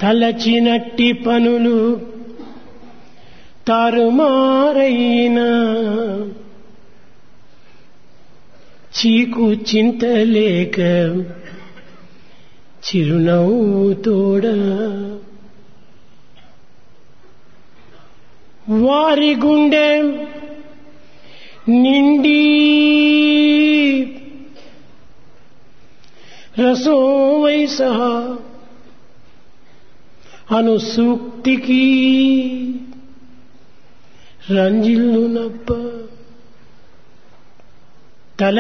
తలచినట్టి పనులు తారుమారైనా చీకు చింతలేక చిరునవ్వు తోడ వారి గుండె నిండి రసోవై సహా అను సూక్తికి రంజిల్లునప్ప